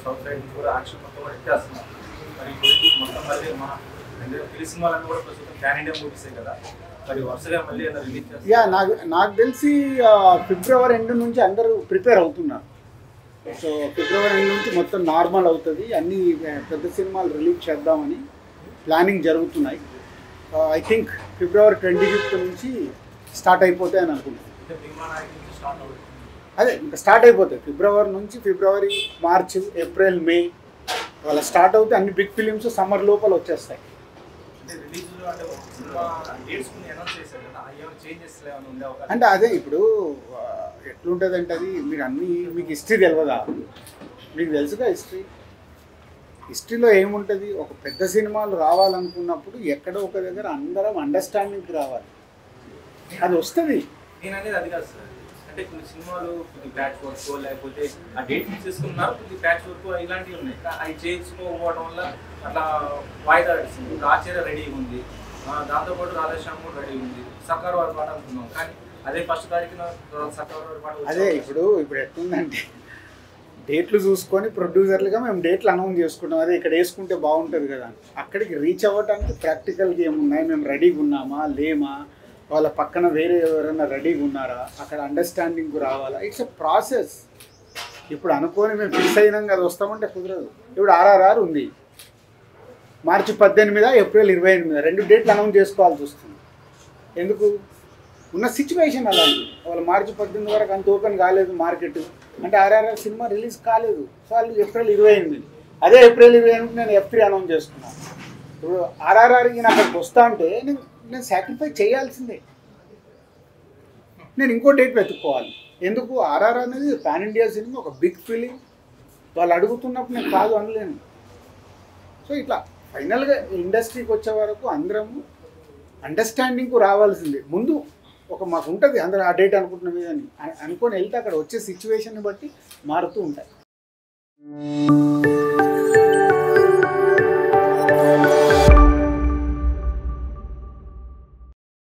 South side నుంచి కూడా action మొత్తం కూడా ఇచ్చేస్తున్నారు మరి ఇప్పుడు మొత్తం మళ్ళీ మా అంటే తెలిసిన వాళ్ళని కూడా ప్రస్తుతం ప్యాన్ ఇండియా మూవీసే కదా మరి వరుసగా మళ్ళీ ఏదైనా రిలీజ్ చేస్తారు యా నాకు నాకు తెలిసి ఆ, ఫిబ్రవరి ఎండ్ నుంచి అందరూ ప్రిపేర్ అవుతున్నారు సో ఫిబ్రవరి ఎండ్ నుంచి మొత్తం నార్మల్ అవుతుంది అన్ని ఆ, పెద్ద సినిమాలు రిలీజ్ చేద్దామని ప్లానింగ్ జరుగుతున్నాయి I think February twenty fifth నుంచి స్టార్ట్ అయిపోతాయి అని అనుకుంటున్నాను అంటే భీమా నాయక్ నుంచి స్టార్ట్ అవుతుంది అదే ఇంకా స్టార్ట్ అయిపోతాయి ఫిబ్రవరి నుంచి ఫిబ్రవరి మార్చ్ ఏప్రిల్ మే వాళ్ళ స్టార్ట్ అవుతే అన్ని బిగ్ ఫిలిమ్స్ సమ్మర్ లోపల వచ్చేస్తాయి అంటే రిలీజ్ అంటే ఒక సినిమా డేట్స్ కొన్ని అనౌన్స్ చేశారు కదా అవి ఏమైనా చేంజెస్ ఏమైనా ఉండే అవకాశం అంటే అదే ఇప్పుడు ఆ, ఎట్లుంటుంది అంటే అది మీరు అన్ని మీకు హిస్టరీ తెలియదా మీకు తెలుసుగా హిస్టరీ హిస్టరీలో ఏముంటుంది ఒక పెద్ద సినిమాలు రావాలనుకున్నప్పుడు ఎక్కడో ఒక దగ్గర అందరం అండర్స్టాండింగ్కి రావాలి అది వస్తుంది నేను అనేది అది కాదు సార్ అంటే కొన్ని సినిమాలు కొద్ది ప్యాచ్ వర్క్ లేకపోతే ఆ డేట్ ఫిక్స్ చేసుకున్నారు కొద్ది ప్యాచ్ వర్క్ ఇలాంటివి ఉన్నాయి కా- అవి చేసుకోకపోవడం వల్ల అట్లా వాయిదా వేసింది ఇప్పుడు ఆచార్య రెడీ ఉంది ఆ, దాంతోపాటు రాధేశ్యామ్ కూడా రెడీ ఉంది సర్కార్ వారి పాట అనుకున్నాం కానీ అదే ఫస్ట్ తారీఖున సర్కార్ వారి పాట వచ్చే అదే అవకాశం ఇప్పుడు ఇప్పుడు ఎట్లుందంటే డేట్లు చూసుకొని ప్రొడ్యూసర్లుగా మేము డేట్లు అనౌన్స్ చేసుకుంటాం అదే ఇక్కడ వేసుకుంటే బాగుంటుంది కదా అని. అక్కడికి రీచ్ అవ్వడానికి ప్రాక్టికల్గా ఏమున్నాయి మేము రెడీగా ఉన్నామా లేమా వాళ్ళ పక్కన వేరే ఎవరైనా రెడీగా ఉన్నారా అక్కడ అండర్స్టాండింగ్ రావాలా ఇట్స్ ఎ ప్రాసెస్ ఇప్పుడు అనుకోని మేము ఫిక్స్ అయినాం కదా వస్తామంటే కుదరదు ఇప్పుడు ఆర్ఆర్ఆర్ ఉంది మార్చి పద్దెనిమిదా ఏప్రిల్ ఇరవై ఎనిమిది రెండు డేట్లు అనౌన్స్ చేసుకోవాల్సి వస్తుంది ఎందుకు ఉన్న సిచ్యువేషన్ అలాంటి వాళ్ళ మార్చి పద్దెనిమిది వరకు అంత ఓపెన్ కాలేదు మార్కెట్ అంటే ఆర్ఆర్ఆర్ సినిమా రిలీజ్ కాలేదు సో వాళ్ళు ఏప్రిల్ ఇరవై ఎనిమిది అదే ఏప్రిల్ ఇరవై ఎనిమిది నేను ఎఫ్ త్రీ అనౌన్స్ చేసుకున్నాను ఇప్పుడు ఆర్ఆర్ఆర్కి నేను అక్కడికి వస్తా అంటే నేను నేను సాక్రిఫై చేయాల్సిందే నేను ఇంకో డేట్ వెతుక్కోవాలి ఎందుకు ఆర్ఆర్ అనేది పాన్ ఇండియా సినిమా ఒక బిగ్ ఫిలిం వాళ్ళు అడుగుతున్నప్పుడు నేను కాదు అనలేను సో ఇట్లా ఫైనల్గా ఇండస్ట్రీకి వచ్చే వరకు అందరము అండర్స్టాండింగ్కు రావాల్సిందే ముందు ఒక మాకు ఉంటుంది అందరూ ఆ డేట్ అనుకుంటున్నాం అని అనుకొని వెళ్తే అక్కడ వచ్చే సిచ్యువేషన్ని బట్టి మారుతూ ఉంటాయి